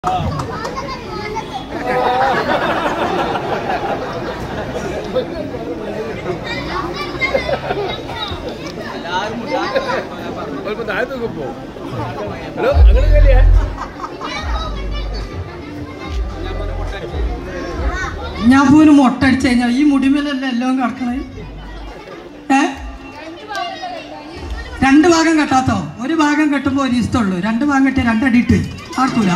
ಸ್ವಲ್ಪ ತಾಯ್ತು ಗುಪ್ಪು ಹಲೋ ಅಂಗಡಿ ಕೈಲಿ ഞാൻ പോലും മൊട്ടടിച്ചു കഴിഞ്ഞാൽ ഈ മുടിമേലല്ലേ എല്ലാം കിടക്കണേ ഏ രണ്ട് ഭാഗം കെട്ടാത്തോ ഒരു ഭാഗം കെട്ടുമ്പോൾ ഒരു ഇഷ്ടമുള്ളൂ രണ്ട് ഭാഗം കെട്ടി രണ്ടടിയിട്ട് ആർക്കൂല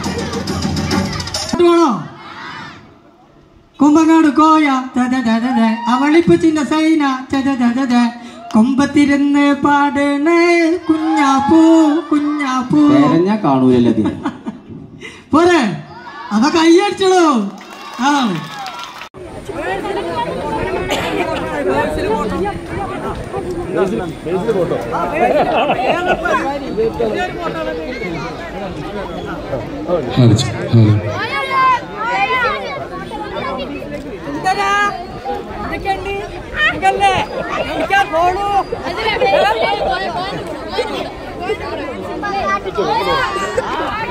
വേണോ കുമ്പങ്ങാട് കോയ ദ ദ ദ ദ ദ. അവളിപ്പ് ചിന്ന സൈന ച ദ ദ ദ ദ. കൊമ്പത്തിരുന്ന് പാടണേ കുഞ്ഞാപ്പൂ കുഞ്ഞാപ്പൂ തെരഞ്ഞ കാണൂലല്ലോ ഇതിന് പോരെ അവ കൈയടിച്ചോളൂ ആ അതിലെ